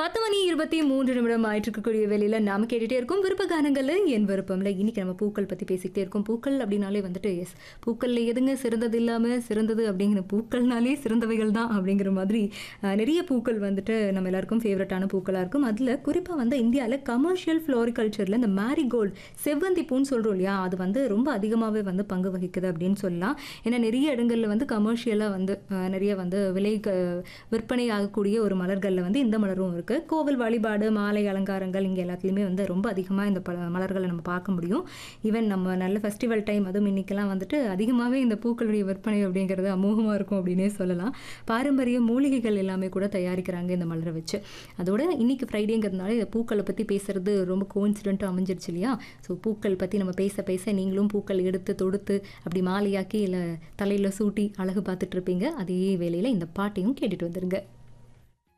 பத்து மணி இருபத்தி மூன்று நிமிடம் ஆயிட்டு இருக்கக்கூடிய வேலையில நாம கேட்டுட்டே இருக்கோம் விருப்ப கானங்கள்ல என் விருப்பம்ல இன்னைக்கு நம்ம பூக்கள் பத்தி பேசிக்கிட்டே இருக்கோம் பூக்கள் அப்படின்னாலே வந்துட்டு எஸ் பூக்கள்ல எதுங்க சிறந்தது இல்லாம சிறந்தது அப்படிங்கிற பூக்கள்னாலே சிறந்தவைகள் தான் அப்படிங்கிற மாதிரி அஹ், நிறைய பூக்கள் வந்துட்டு நம்ம எல்லாருக்கும் ஃபேவரட்டான பூக்களா இருக்கும் அதுல குறிப்பா வந்து இந்தியாவில் கமர்ஷியல் ஃப்ளோரிகல்ச்சர்ல இந்த மேரிகோல்டு செவ்வந்தி பூன்னு சொல்றோம் இல்லையா அது வந்து ரொம்ப அதிகமாகவே வந்து பங்கு வகிக்குது அப்படின்னு சொல்லலாம் ஏன்னா நிறைய இடங்கள்ல வந்து கமர்ஷியலாக வந்து அஹ், நிறைய வந்து விலை க- விற்பனை ஆகக்கூடிய ஒரு மலர்களில் வந்து இந்த மலரும் இருக்கு கோவில் வழிபாடு மாலை அலங்காரங்கள் இங்கே எல்லாத்துலேயுமே வந்து ரொம்ப அதிகமாக இந்த பல மலர்களை நம்ம பார்க்க முடியும் ஈவன் நம்ம நல்ல ஃபெஸ்டிவல் டைம் அதுவும் இன்னைக்கெல்லாம் வந்துட்டு அதிகமாகவே இந்த பூக்களுடைய விற்பனை அப்படிங்கிறது அமோகமாக இருக்கும் அப்படின்னே சொல்லலாம் பாரம்பரிய மூலிகைகள் எல்லாமே கூட தயாரிக்கிறாங்க இந்த மலரை வச்சு அதோட இன்னைக்கு ஃப்ரைடேங்கிறதுனால இந்த பூக்களை பற்றி பேசுறது ரொம்ப கோயின்சிடென்ட்டாக அமைஞ்சிருச்சு இல்லையா ஸோ பூக்கள் பற்றி நம்ம பேச பேச நீங்களும் பூக்கள் எடுத்து தொடுத்து அப்படி மாலையாக்கி இல்லை தலையில் சூட்டி அழகு பார்த்துட்டு இருப்பீங்க அதே வேளையில் இந்த பாட்டையும் கேட்டுட்டு வந்துருங்க